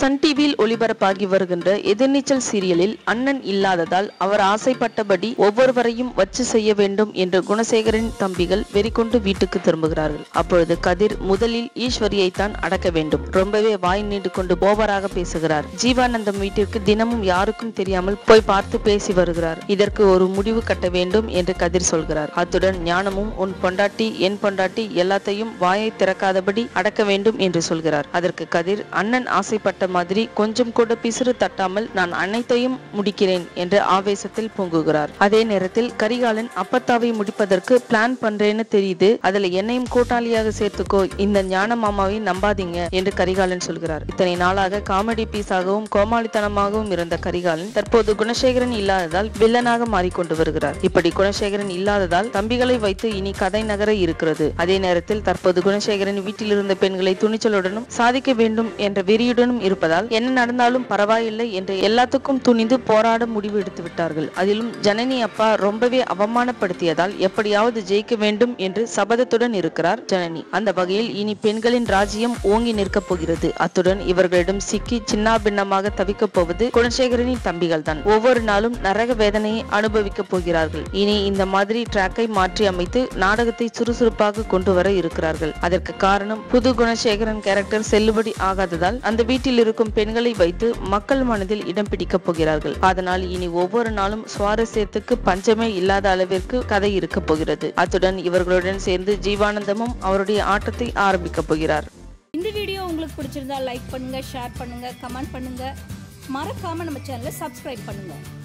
Sun டிவியில் ஒளிபரப்பாகி வருகின்ற எதிர்நீச்சல் சீரியலில் அண்ணன் இல்லாததால் அவர் ஆசைப்பட்டபடி ஒவ்வொருவரையும் வச்சு செய்ய வேண்டும் என்று குணசேகரின் தம்பிகள் வெறிகொண்டு வீட்டுக்கு திரும்புகிறார்கள் அப்பொழுது கதிர் முதலில் ஈஸ்வரியை தான் அடக்க வேண்டும் ரொம்பவே வாய் நீண்டு கொண்டு ஓவராக பேசுகிறார் ஜீவானந்தம் வீட்டிற்கு தினமும் யாருக்கும் தெரியாமல் போய் பார்த்து பேசி வருகிறார் இதற்கு ஒரு முடிவு கட்ட வேண்டும் என்று கதிர் சொல்கிறார் அத்துடன் ஞானமும் உன் பொண்டாட்டி என் பொண்டாட்டி எல்லாத்தையும் வாயை திறக்காதபடி அடக்க வேண்டும் என்று சொல்கிறார் அதற்கு கதிர் அண்ணன் ஆசைப்பட்ட மாதிரி கொஞ்சம் கூட பிசிறு தட்டாமல் நான் அனைத்தையும் முடிக்கிறேன் என்று ஆவேசத்தில் பொங்குகிறார் அதே நேரத்தில் கரிகாலன் அப்பத்தாவை முடிப்பதற்கு பிளான் பண்றேன்னு தெரியுது அதுல என்னையும் கூட்டாளியாக சேர்த்துக்கோ இந்த ஞான மாமாவை நம்பாதீங்க என்று கரிகாலன் சொல்கிறார் இத்தனை நாளாக காமெடி பீஸாகவும் கோமாளித்தனமாகவும் இருந்த கரிகாலன் தற்போது குணசேகரன் இல்லாததால் வில்லனாக மாறிக்கொண்டு வருகிறார் இப்படி குணசேகரன் இல்லாததால் தம்பிகளை வைத்து இனி கதை நகர இருக்கிறது அதே நேரத்தில் தற்போது குணசேகரன் வீட்டில் இருந்த பெண்களை துணிச்சலுடனும் சாதிக்க வேண்டும் என்ற வெறியுடனும் இருப்பதால் என்ன நடந்தாலும் பரவாயில்லை என்று எல்லாத்துக்கும் துணிந்து போராட முடிவு எடுத்து விட்டார்கள் அதிலும் ஜனனி அப்பா ரொம்பவே அவமானப்படுத்தியதால் எப்படியாவது ஜெயிக்க வேண்டும் என்று சபதத்துடன் இருக்கிறார் ஜனனி அந்த வகையில் இனி பெண்களின் ராஜ்யம் ஓங்கி நிற்கப் போகிறது அத்துடன் இவர்களிடம் சிக்கி சின்னாபின்னமாக தவிக்கப் போவது குணசேகரனின் தம்பிகள் தான் ஒவ்வொரு நாளும் நரக வேதனையை அனுபவிக்கப் போகிறார்கள் இனி இந்த மாதிரி ட்ராக்கை மாற்றி அமைத்து நாடகத்தை சுறுசுறுப்பாக கொண்டு வர இருக்கிறார்கள் அதற்கு காரணம் புது குணசேகரன் கேரக்டர் செல்லுபடி ஆகாததால் அந்த வீட்டில் இருக்கும் பெண்களை வைத்து மக்கள் மனதில் இடம் பிடிக்கப் போகிறார்கள் அதனால் இனி ஒவ்வொரு நாளும் சுவாரஸ்யத்துக்கு பஞ்சமே இல்லாத அளவிற்கு கதை இருக்க போகிறது அத்துடன் இவர்களுடன் சேர்ந்து ஜீவானந்தமும் அவருடைய ஆட்டத்தை ஆரம்பிக்கப் போகிறார் இந்த வீடியோ உங்களுக்கு பிடிச்சிருந்தா லைக் பண்ணுங்க ஷேர் பண்ணுங்க கமெண்ட் பண்ணுங்க மறக்காம நம்ம சேனலை சப்ஸ்கிரைப் பண்ணுங்க